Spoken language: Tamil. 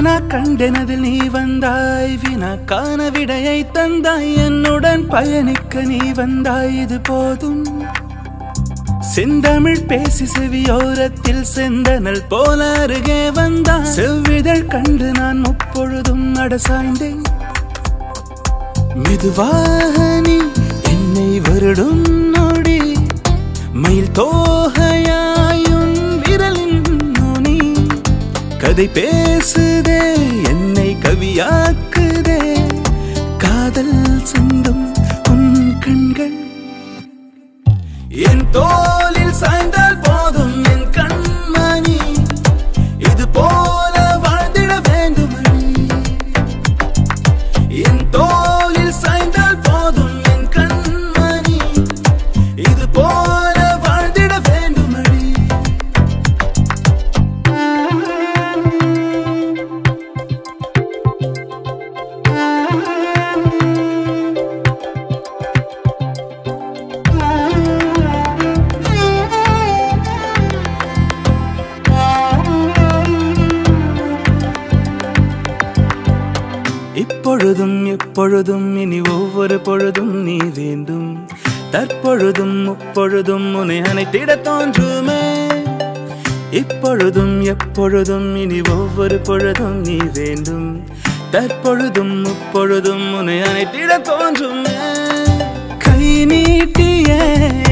தானா கண்டெனதில் நீ வந்தாய் வினாக்கான விடையை தந்தாய் என்னுடன் பயணிக்க நீ வந்தாய் இது போதும் செந்தமிழ் பேசி செவியோரத்தில் செந்தனல் போல அருகே வந்தாய் செவ்விதழ் கண்டு நான் முப்பொழுதும் நடசாய்ந்தேன் மெதுவாக நீ என்னை வருடும் நொடி மயில் தோகையாயும் விரலின் நுனி கதை பேசுதே என்னை கவியாக்குதே காதல் சிந்தும் உன் கண்கள் என் தோலில் சாய்ந்தால் போதும் என் கண்மணி இது போல வாழ்ந்திட வேண்டுமணி என் தோலில் சாய்ந்தால் போதும் என் கண்மணி இது போல வாழ்ந்திட வேண்டுமணி இப்பொழுதும் எப்பொழுதும் இனி ஒவ்வொரு பொழுதும் நீ வேண்டும் தற்பொழுதும் முப்பொழுதும் உன்னை அணைத்திட தோன்றுமே இப்பொழுதும் எப்பொழுதும் இனி ஒவ்வொரு பொழுதும் நீ வேண்டும் தற்பொழுதும் முப்பொழுதும் உன்னை அணைத்திட தோன்றுமே கை நீட்டியே